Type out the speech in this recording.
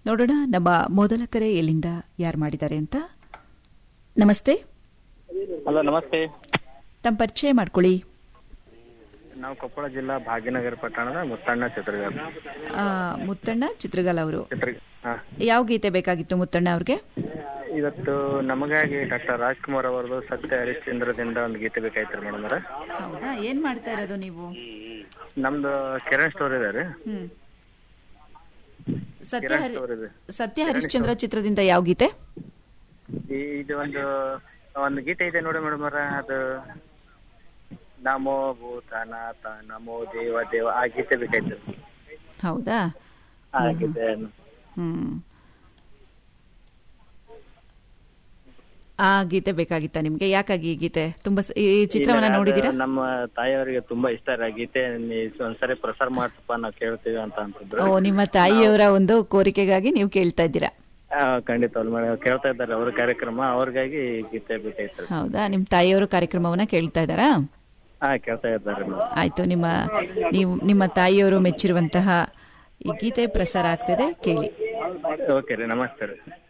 ನೋಡೋಣ ನಮ್ಮ ಮೊದಲ ಕರೆ ಎಲ್ಲಿಂದ ಯಾರು ಮಾಡಿದ್ದಾರೆ ಅಂತ ನಮಸ್ತೆ ಹಲೋ ನಮಸ್ತೆ ತಮ್ಮ ಪರಿಚಯ ಮಾಡ್ಕೊಳ್ಳಿ ನಾವು ಕೊಪ್ಪಳ ಜಿಲ್ಲಾ ಭಾಗ್ಯನಗರ ಪಟ್ಟಣದ ಮುತ್ತಣ್ಣ ಚಿತ್ರಗಾರ ಆ, ಮುತ್ತಣ್ಣ ಚಿತ್ರಗಾಲ್ ಅವರು ಚಿತ್ರ ಹಾ ಯಾವ ಗೀತೆ ಬೇಕಾಗಿತ್ತು ಮುತ್ತಣ್ಣ ಅವ್ರಿಗೆ ಇವತ್ತು ನಮಗಾಗಿ ಡಾಕ್ಟರ್ ರಾಜ್ಕುಮಾರ್ ಅವರದು ಸತ್ಯ ಹರಿಶ್ಚಂದ್ರದಿಂದ ಒಂದು ಗೀತೆ ಬೇಕಾಯ್ತು ಮೇಡಮ್ ಅವರ ಹೌದಾ ಏನ್ ಮಾಡ್ತಾ ಇರೋದು ನೀವು ನಮ್ದು ಕಿರಣ್ ಸ್ಟೋರ್ ಇದೆ ರೀ ಹ್ಮ್ ಸತ್ಯ ಕಿರಣ್ ಹರಿ ಸ್ಟೋರ್ ಇದೆ ಸತ್ಯ ಹರಿಶ್ಚಂದ್ರ ಚಿತ್ರದಿಂದ ಯಾವ ಗೀತೆ ಈ- ಇದು ಒಂದು ಒಂದು ಗೀತೆ ಇದೆ ನೋಡಿ ಮೇಡಮ್ ಅವರ ಅದು ನಮೋ ಭೂತನಾಥ ನಮೋ ದೇವ ದೇವ ಆ ಗೀತೆ ಬೇಕಾಯ್ತು ಹೌದಾ ಆ ಗೀತೆ ಹ್ಮ್ ಆ ಗೀತೆ ಬೇಕಾಗಿತ್ತಾ ನಿಮ್ಗೆ ಯಾಕಾಗಿ ಈ ಗೀತೆ ತುಂಬಾ ಸ- ಈ ಚಿತ್ರವನ್ನ ಇಲ್ಲ, ಅದು ನೋಡಿದೀರಾ ನಮ್ಮ ತಾಯಿಯವರಿಗೆ ತುಂಬಾ ಇಷ್ಟ ರೀ ಆ ಗೀತೆ ನೀ ಒಂದ್ಸರಿ ಪ್ರಸಾರ ಮಾಡ್ತಪ್ಪ ನಾವು ಕೇಳ್ತೀವಿ ಅಂತ ಅಂತಿದ್ರು ಓ ನಿಮ್ಮ ತಾಯಿಯವರ ಒಂದು ಕೋರಿಕೆಗಾಗಿ ನೀವು ಕೇಳ್ತಾ ಇದ್ದೀರಾ ಆ, ಖಂಡಿತ ಅವ್ರು ಮೇಡಮ್ ಕೇಳ್ತಾ ಇದ್ದಾರೆ ಅವ್ರ ಕಾರ್ಯಕ್ರಮ ಅವ್ರಿಗಾಗಿ ಈ ಗೀತೆ ಬೇಕಾಯ್ತು ಹೌದಾ ನಿಮ್ ತಾಯಿಯವರು ಕಾರ್ಯಕ್ರಮವನ್ನ ಕೇಳ್ತಾ ಇದ್ದಾರಾ ಹಾ ಕೇಳ್ತಾ ಇದ್ದಾರೆ ಮೇಡಮ್ ಆಯ್ತು ನಿಮ್ಮ ನೀವು ನಿಮ್ಮ ತಾಯಿಯವರು ಮೆಚ್ಚಿರುವಂತಹ ಈ ಗೀತೆ ಪ್ರಸಾರ ಆಗ್ತಿದೆ ಕೇಳಿ ಓಕೆ ರೀ ನಮಸ್ತೆ ರೀ